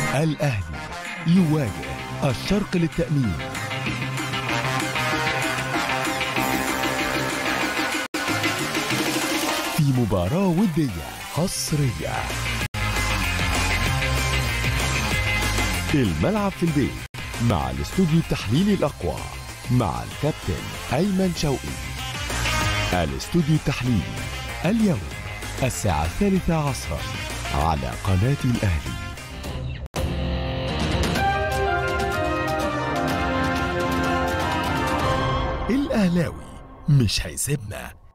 الأهلي يواجه الشرق للتأمين في مباراة ودية حصرية الملعب في البيت مع الاستوديو التحليلي الأقوى مع الكابتن أيمن شوقي الاستوديو التحليلي اليوم الساعة الثالثة عصرا على قناة الأهلي الأهلاوي مش هيسيبنا